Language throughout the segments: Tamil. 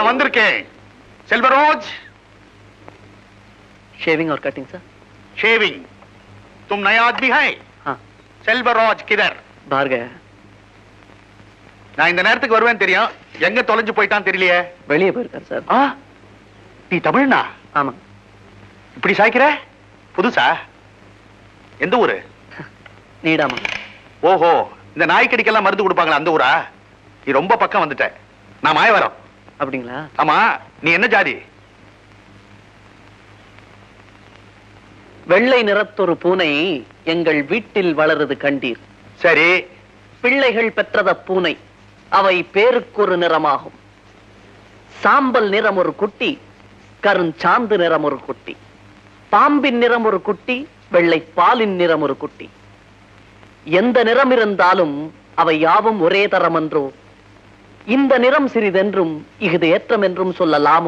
நான் வந்திருக்கேன் செல்வராஜ் शेविंग और कटिंग सर शेविंग तुम नया आदमी है हाँ செல்வராஜ் கிதர் बाहर गया है நான் இந்த நேரத்துக்கு வருவேன் தெரியும் எங்க தொலைஞ்சு போயிட்டான் தெரியலையே வெளியே போயிருக்காரு சார் ஆ நீ தமிழ்னா ஆமா இப்படி சாய்க்கிற புதுசா எந்த ஊரு நீடாமா ஓஹோ இந்த நாய்க்கடிக்கெல்லாம் மருந்து கொடுப்பாங்களா அந்த ஊரா நீ ரொம்ப பக்கம் வந்துட்ட நான் மாயவரம் அப்படிங்களா ஆமா நீ என்ன ஜாதி வெள்ளை நிறத்தொரு பூனை எங்கள் வீட்டில் வளருது கண்டீர் சரி பிள்ளைகள் பெற்றத பூனை அவை பேருக்கொரு நிறமாகும் சாம்பல் நிறம் ஒரு குட்டி கருஞ்சாந்து நிறம் ஒரு குட்டி பாம்பின் நிறம் ஒரு குட்டி வெள்ளை பாலின் நிறம் ஒரு குட்டி எந்த நிறம் இருந்தாலும் அவை யாவும் ஒரே தரம் என்றோ இந்த நிறம் சிறிதென்றும் இஃது ஏற்றம் என்றும் சொல்லலாமோ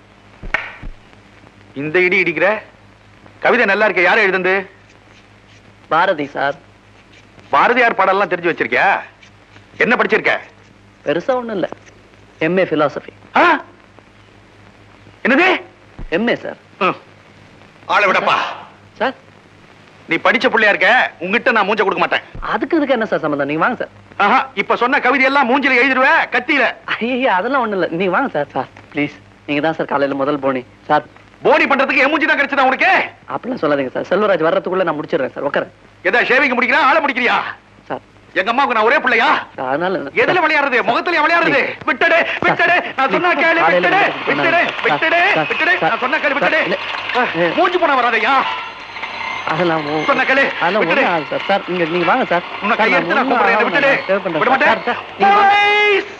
இந்த இடி இடிக்கிற கவிதை நல்லா இருக்க யாரு எழுதுந்து பாரதி சார் பாரதியார் பாடலாம் தெரிஞ்சு வச்சிருக்கியா என்ன படிச்சிருக்க பெருசா ஒண்ணும் இல்ல எம்ஏ பிலாசபி ஆ? என்னது எம்ஏ சார் ம். ஆளை விடப்பா சார் நீ படிச்ச பிள்ளையா இருக்க உங்ககிட்ட நான் மூஞ்ச கொடுக்க மாட்டேன் அதுக்கு இதுக்கு என்ன சார் சம்பந்தம் நீங்க வாங்க சார் ஆஹா, இப்ப சொன்ன கவிதை எல்லாம் மூஞ்சில எழுதிடுவ கத்தியில ஐயா அதெல்லாம் ஒண்ணும் இல்ல நீங்க வாங்க சார் சார் ப்ளீஸ் நீங்க தான் சார் காலையில முதல் போனி சார் போனி பண்றதுக்கு என் மூஞ்சி தான் கிடைச்சதா உனக்கு அப்படிலாம் சொல்லாதீங்க சார் செல்வராஜ் வர்றதுக்குள்ள நான் முடிச்சிடுறேன் சார் உட்காரேன் எதா ஷேவிங் முடிக்கிறா ஆளை முடிக்கிறியா சார் எங்க அம்மாவுக்கு நான் ஒரே பிள்ளையா சார், அதனால என்ன- எதுல விளையாடுறது முகத்துல விளையாடுறது விட்டடு விட்டடு நான் சொன்னா கேளு விட்டடு விட்டடு விட்டடு விட்டடு நான் சொன்னா கேளு விட்டடு மூஞ்சி போன வராதையா அதெல்லாம் ஓ- சொன்ன கேளு, அதெல்லாம் விட்டுடு. ஒண்ணும் ஆகாது சார் சார் நீங்க நீங்க வாங்க சார் உன்னை சார், நான் கையெடுத்து நான் ஒண்ணும் கூப்பிடுறேன் ஆகாம விட்டடு நான் save பண்றேன் விட சார். மாட்டேன் சார், சார், நீங்க வாங்க. Boys!